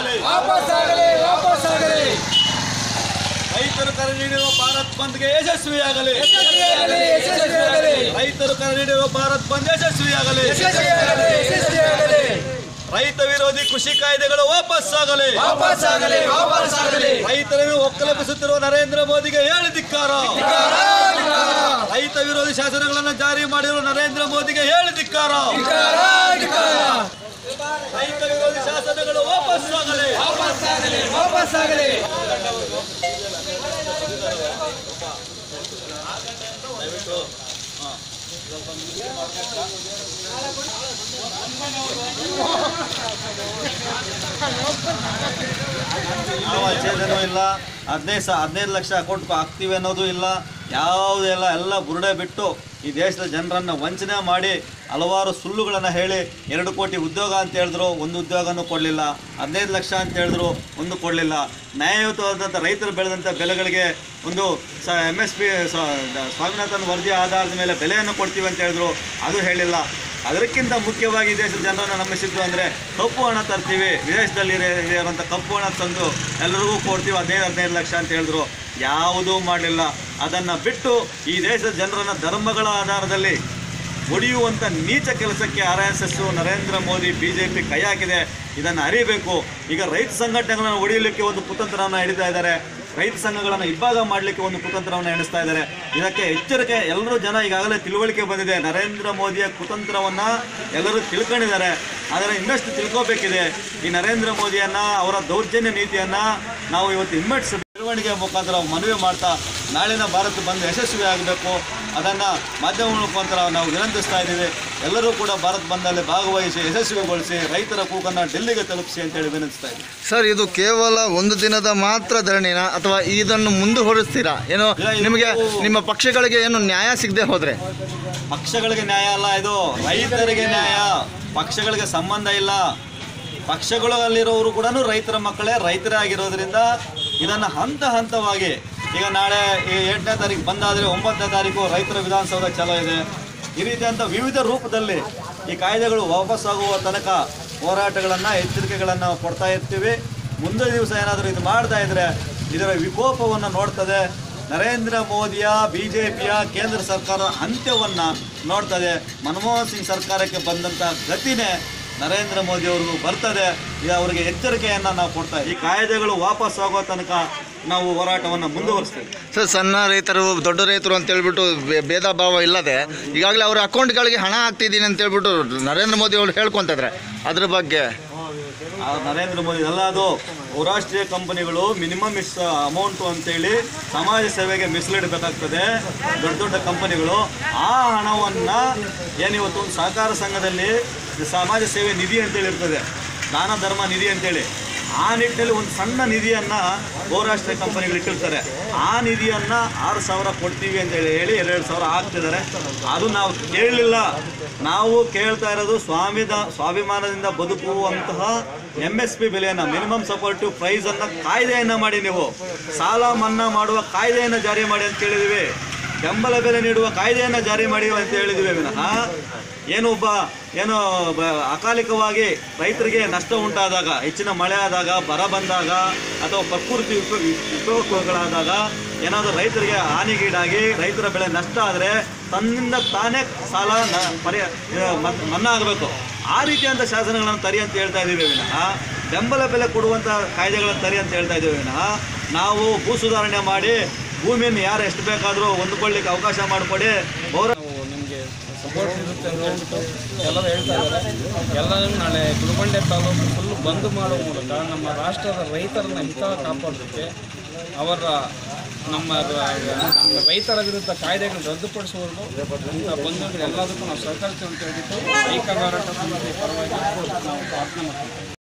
ಆಗಲಿ ವಾಪಸ್ ಆಗಲಿ ವಾಪಸ್ ಆಗಲಿ ರೈತರು ಕರೆ ನೀಡಿರುವ ಭಾರತ್ ಬಂದ್ಗೆ ಯಶಸ್ವಿಯಾಗಲಿ ಯಶಸ್ವಿಯಾಗಲಿ ಯಶಸ್ವಿಯಾಗಲಿ ರೈತರು ಕರೆ ನೀಡಿರುವ ಭಾರತ್ ಬಂದ್ ಯಶಸ್ವಿಯಾಗಲಿ ಯಶಸ್ವಿಯಾಗಲಿ ಯಶಸ್ವಿಯಾಗಲಿ ರೈತ ವಿರೋಧಿ ಕೃಷಿ ಕಾಯ್ದೆಗಳು ವಾಪಸ್ ಆಗಲಿ ವಾಪಸ್ ಆಗಲಿ ವಾಪಸ್ ಆಗಲಿ ರೈತರನ್ನು ಒಕ್ಕಲೆಬ್ಬಿಸುತ್ತಿರುವ ನರೇಂದ್ರ ಮೋದಿಗೆ ಹೇಳಿ ಧಿಕ್ಕಾರ ರೈತ ವಿರೋಧಿ ಶಾಸನಗಳನ್ನು ಜಾರಿ ಮಾಡಿರುವ ನರೇಂದ್ರ ಮೋದಿಗೆ ಹೇಳಿ ಧಿಕ್ಕಾರ ರೈತ ವಿರೋಧಿ ಶಾಸನಗಳು ವಾಪಸ್ ಆಗಲಿ ವಾಪಸ್ ಆಗಲಿ ವಾಪಸ್ ಆಗಲಿ ಯಾವ ಅಚೇತನೂ ಇಲ್ಲ ಹದಿನೈದು ಸಾ ಹದಿನೈದು ಲಕ್ಷ ಅಕೌಂಟ್ ಹಾಕ್ತೀವಿ ಅನ್ನೋದು ಇಲ್ಲ ಯಾವುದೂ ಇಲ್ಲ ಎಲ್ಲ ಬುರುಡೆ ಬಿಟ್ಟು ಈ ದೇಶದ ಜನರನ್ನು ವಂಚನೆ ಮಾಡಿ ಹಲವಾರು ಸುಳ್ಳುಗಳನ್ನು ಹೇಳಿ ಎರಡು ಕೋಟಿ ಉದ್ಯೋಗ ಅಂತ ಹೇಳಿದ್ರು ಒಂದು ಉದ್ಯೋಗನೂ ಕೊಡಲಿಲ್ಲ ಹದಿನೈದು ಲಕ್ಷ ಅಂತ ಹೇಳಿದ್ರು ಒಂದು ಕೊಡಲಿಲ್ಲ ನ್ಯಾಯಯುತವಾದಂಥ ರೈತರು ಬೆಳೆದಂಥ ಬೆಲೆಗಳಿಗೆ ಒಂದು ಸ ಎಮ್ ಎಸ್ ಪಿ ಸ್ವಾಮಿನಾಥನ್ ವರದಿ ಆಧಾರದ ಮೇಲೆ ಬೆಲೆಯನ್ನು ಕೊಡ್ತೀವಿ ಅಂತ ಹೇಳಿದ್ರು ಅದು ಹೇಳಿಲ್ಲ ಅದಕ್ಕಿಂತ ಮುಖ್ಯವಾಗಿ ಈ ದೇಶದ ಜನರನ್ನು ನಂಬಿಸಿದ್ದು ಅಂದರೆ ಕಪ್ಪು ಹಣ ತರ್ತೀವಿ ವಿದೇಶದಲ್ಲಿ ಇರೋ- ಇರೋಂಥ ಕಪ್ಪು ಹಣ ತಂದು ಎಲ್ಲರಿಗೂ ಕೊಡ್ತೀವಿ ಹದಿನೈದು ಹದಿನೈದು ಲಕ್ಷ ಅಂತ ಹೇಳಿದ್ರು ಯಾವುದೂ ಮಾಡಲಿಲ್ಲ ಅದನ್ನು ಬಿಟ್ಟು ಈ ದೇಶದ ಜನರನ್ನು ಧರ್ಮಗಳ ಆಧಾರದಲ್ಲಿ ಒಡೆಯುವಂಥ ನೀಚ ಕೆಲಸಕ್ಕೆ R S S Narendra Modi B J P ಕೈ ಹಾಕಿದೆ ಇದನ್ನು ಅರಿಬೇಕು ಈಗ ರೈತ ಸಂಘಟನೆಗಳನ್ನು ಒಡೆಯಲಿಕ್ಕೆ ಒಂದು ಕುತಂತ್ರವನ್ನು ಹಿಡಿತಾ ಇದ್ದಾರೆ ರೈತ ಸಂಘಗಳನ್ನು ಇಬ್ಬಾಗ ಮಾಡಲಿಕ್ಕೆ ಒಂದು ಕುತಂತ್ರವನ್ನು ಎಣಿಸ್ತಾ ಇದ್ದಾರೆ ಇದಕ್ಕೆ ಎಚ್ಚರಿಕೆ ಎಲ್ಲರೂ ಜನ ಈಗಾಗಲೇ ತಿಳುವಳಿಕೆ ಬಂದಿದೆ ನರೇಂದ್ರ ಮೋದಿಯ ಕುತಂತ್ರವನ್ನು ಎಲ್ಲರೂ ತಿಳ್ಕೊಂಡಿದ್ದಾರೆ ಆದರೆ ಇನ್ನಷ್ಟು ತಿಳ್ಕೋಬೇಕಿದೆ ಈ ನರೇಂದ್ರ ಮೋದಿಯನ್ನ ಅವರ ದೌರ್ಜನ್ಯ ನೀತಿಯನ್ನ ನಾವು ಇವತ್ತು ಹಿಮ್ಮೆಟ್ಟಿಸ ಬೆಳವಣಿಗೆ ಮುಖಾಂತರ ಮನವಿ ಮಾಡ್ತಾ ನಾಳಿನ ಭಾರತ ಬಂದ್ ಯಶಸ್ವಿ ಆಗಬೇಕು ಅದನ್ನು ಮಾಧ್ಯಮಗಳ ಮುಖಾಂತರ ನಾವು ವಿನಂತಿಸ್ತಾ ಇದ್ದೀವಿ ಎಲ್ಲರೂ ಕೂಡ ಭಾರತ್ ಬಂದಲ್ಲಿ ಭಾಗವಹಿಸಿ ಯಶಸ್ವಿಗೊಳಿಸಿ ರೈತರ ಕೂಗನ್ನು ಡೆಲ್ಲಿಗೆ ತಲುಪಿಸಿ ಅಂತೇಳಿ ವಿನಂತಿಸ್ತಾ ಇದ್ದೀವಿ ಸರ್ ಇದು ಕೇವಲ ಒಂದು ದಿನದ ಮಾತ್ರ ಧರಣಿನ ಅಥವಾ ಇದನ್ನು ಮುಂದುವರಿಸ್ತೀರಾ ಏನು ಇಲ್ಲ, ಇದು- ನಿಮಗೆ ನಿಮ್ಮ ಪಕ್ಷಗಳಿಗೆ ಏನು ನ್ಯಾಯ ಸಿಗದೆ ಹೋದ್ರೆ ಪಕ್ಷಗಳಿಗೆ ನ್ಯಾಯ ಅಲ್ಲ ಇದು ರೈತರಿಗೆ ನ್ಯಾಯ ಪಕ್ಷಗಳಿಗೆ ಸಂಬಂಧ ಇಲ್ಲ ಪಕ್ಷಗಳಲ್ಲಿರೋರು ಕೂಡ ರೈತರ ಮಕ್ಕಳೇ ರೈತರೇ ಆಗಿರೋದ್ರಿಂದ ಇದನ್ನು ಹಂತ ಹಂತವಾಗಿ ಈಗ ನಾಳೆ ಈ ಎಂಟನೇ ತಾರೀಕು ಬಂದಾದರೆ ಒಂಬತ್ತನೇ ತಾರೀಕು ರೈತರ ವಿಧಾನಸೌಧ ಚಲೋ ಇದೆ ಈ ರೀತಿಯಂಥ ವಿವಿಧ ರೂಪದಲ್ಲಿ ಈ ಕಾಯ್ದೆಗಳು ವಾಪಸ್ಸಾಗುವ ತನಕ ಹೋರಾಟಗಳನ್ನು ಎಚ್ಚರಿಕೆಗಳನ್ನು ಕೊಡ್ತಾ ಇರ್ತೀವಿ ಮುಂದೆ ದಿವಸ ಏನಾದರೂ ಇದು ಮಾಡ್ತಾ ಇದ್ರೆ ಇದರ ವಿಕೋಪವನ್ನು ನೋಡ್ತದೆ ನರೇಂದ್ರ ಮೋದಿಯ ಬಿ ಜೆ ಪಿಯ ಕೇಂದ್ರ ಸರ್ಕಾರ ಅಂತ್ಯವನ್ನು ನೋಡ್ತದೆ ಮನಮೋಹನ್ ಸಿಂಗ್ ಸರ್ಕಾರಕ್ಕೆ ಬಂದಂಥ ಗತಿನೇ ನರೇಂದ್ರ ಮೋದಿ ಅವ್ರಿಗೂ ಬರ್ತದೆ ಇದು ಅವರಿಗೆ ಎಚ್ಚರಿಕೆಯನ್ನು ನಾವು ಕೊಡ್ತಾ ಇದ್ದೀವಿ. ಈ ಕಾಯ್ದೆಗಳು ವಾಪಸ್ ಆಗೋ ತನಕ ನಾವು ಹೋರಾಟವನ್ನು ಮುಂದುವರಿಸ್ತೇವೆ ಸರ್ ಸಣ್ಣ ರೈತರು ದೊಡ್ಡ ರೈತರು ಅಂತ ಹೇಳ್ಬಿಟ್ಟು ಬೇ- ಭೇದ ಭಾವ ಇಲ್ಲದೆ ಈಗಾಗಲೇ ಅವರ ಅಕೌಂಟ್ಗಳಿಗೆ ಹಣ ಹಾಕ್ತಿದ್ದೀನಿ ಅಂತ ಹೇಳ್ಬಿಟ್ಟು ನರೇಂದ್ರ ಮೋದಿ ಅವರು ಹೇಳ್ಕೊಂತಿದ್ರೆ ಅದ್ರ ಬಗ್ಗೆ ಆ ನರೇಂದ್ರ ಮೋದಿ ಅಲ್ಲ ಅದು ಬಹುರಾಷ್ಟ್ರೀಯ ಕಂಪನಿಗಳು ಮಿನಿಮಮ್ ಇಸ್ ಅಮೌಂಟು ಅಂತೇಳಿ ಸಮಾಜ ಸೇವೆಗೆ ಮೀಸಲಿಡಬೇಕಾಗ್ತದೆ ದೊಡ್ಡ ದೊಡ್ಡ ಕಂಪನಿಗಳು ಆ ಹಣವನ್ನು ಏನಿವತ್ತು ಒಂದು ಸಹಕಾರ ಸಂಘದಲ್ಲಿ ಸಮಾಜ ಸೇವೆ ನಿಧಿ ಅಂತೇಳಿ ಇರ್ತದೆ ದಾನ ಧರ್ಮ ನಿಧಿ ಅಂತೇಳಿ ಆ ನಿಟ್ಟಿನಲ್ಲಿ ಒಂದು ಸಣ್ಣ ನಿಧಿಯನ್ನು ಬಹುರಾಷ್ಟ್ರೀಯ ಕಂಪನಿಗಳು ಇಟ್ಟಿರ್ತಾರೆ ಆ ನಿಧಿಯನ್ನು ಆರು ಸಾವಿರ ಕೊಡ್ತೀವಿ ಅಂತೇಳಿ ಹೇಳಿ ಎರಡೆರಡು ಸಾವಿರ ಹಾಕ್ತಿದ್ದಾರೆ ಅದು ನಾವು ಕೇಳಲಿಲ್ಲ ನಾವು ಕೇಳ್ತಾ ಇರೋದು ಸ್ವಾಮಿದ ಸ್ವಾಭಿಮಾನದಿಂದ ಬದುಕುವಂತಹ ಎಮ್ ಎಸ್ ಪಿ ಬೆಲೆಯನ್ನು ಮಿನಿಮಮ್ ಸಪೋರ್ಟಿವ್ ಪ್ರೈಸ್ ಅನ್ನ ಕಾಯ್ದೆಯನ್ನ ಮಾಡಿ ನೀವು ಸಾಲ ಮನ್ನಾ ಮಾಡುವ ಕಾಯ್ದೆಯನ್ನು ಜಾರಿ ಮಾಡಿ ಅಂತ ಹೇಳಿದಿವಿ ಬೆಂಬಲ ಬೆಲೆ ನೀಡುವ ಕಾಯ್ದೆಯನ್ನು ಜಾರಿ ಮಾಡಿ ಅಂತ ಹೇಳಿದಿವಿ ವಿನಃ ಏನು ಒಬ್ಬ ಏನು ಬ- ಅಕಾಲಿಕವಾಗಿ ರೈತರಿಗೆ ನಷ್ಟ ಉಂಟಾದಾಗ ಹೆಚ್ಚಿನ ಮಳೆ ಆದಾಗ ಬರ ಬಂದಾಗ ಅಥವಾ ಪ್ರಕೃತಿ ವಿಪ- ವಿಕೋಪಗಳಾದಾಗ ಏನಾದರೂ ರೈತರಿಗೆ ಹಾನಿಗೀಡಾಗಿ ರೈತರ ಬೆಳೆ ನಷ್ಟ ಆದರೆ ತನ್ನಿಂದ ತಾನೇ ಸಾಲ ನ- ಪರಿಯ ಮ- ಮನ್ನಾ ಆಗಬೇಕು ಆ ರೀತಿಯಂಥ ಶಾಸನಗಳನ್ನು ತರಿ ಅಂತ ಹೇಳ್ತಾ ಇದ್ದೀವಿ ವಿನಃ ಬೆಂಬಲ ಬೆಲೆ ಕೊಡುವಂಥ ಕಾಯ್ದೆಗಳನ್ನು ತರಿ ಅಂತ ಹೇಳ್ತಾ ಇದ್ದೀವಿ ವಿನಃ ನಾವು ಭೂ ಸುಧಾರಣೆ ಮಾಡಿ ಭೂಮಿಯನ್ನು ಯಾರು ಎಷ್ಟು ಬೇಕಾದರೂ ಹೊಂದ್ಕೊಳ್ಳಿಕ್ಕೆ ಅವಕಾಶ ಮಾಡಿಕೊಡಿ ಪೌರ ನಾವು ನಿಮಗೆ ಸಪೋರ್ಟ್ ಇರುತ್ತೆ ಅಂತ ಹೇಳ್ಬಿಟ್ಟು ಎಲ್ಲರೂ ಹೇಳ್ತಾ ಇದ್ದಾರೆ ಎಲ್ಲರೂ ನಾಳೆ ಗುಲ್ಬಂಡೆ ತಾಲೂಕು ಫುಲ್ ಬಂದ್ ಮಾಡುವ ಮೂಲಕ ನಮ್ಮ ರಾಷ್ಟ್ರದ ರೈತರನ್ನ ಹಿತ ಕಾಪಾಡೋದಕ್ಕೆ ಅವರ ನಮ್ಮ ರ- ನಮ್ಮ ರೈತರ ವಿರುದ್ಧ ಕಾಯ್ದೆಗಳನ್ನು ರದ್ದುಪಡಿಸುವವರೆಗೂ ಇಂಥ ಬಂಧುಗಳು ಎಲ್ಲದಕ್ಕೂ ನಾವು ಸಹಕರಿಸ್ತೀವಿ ಅಂತ ಹೇಳ್ಬಿಟ್ಟು ರೈತ ಹೋರಾಟ ಸಮಿತಿ ಪರವಾಗಿ ನಾವು ಪ್ರಾರ್ಥನೆ ಮಾಡ್ತೀವಿ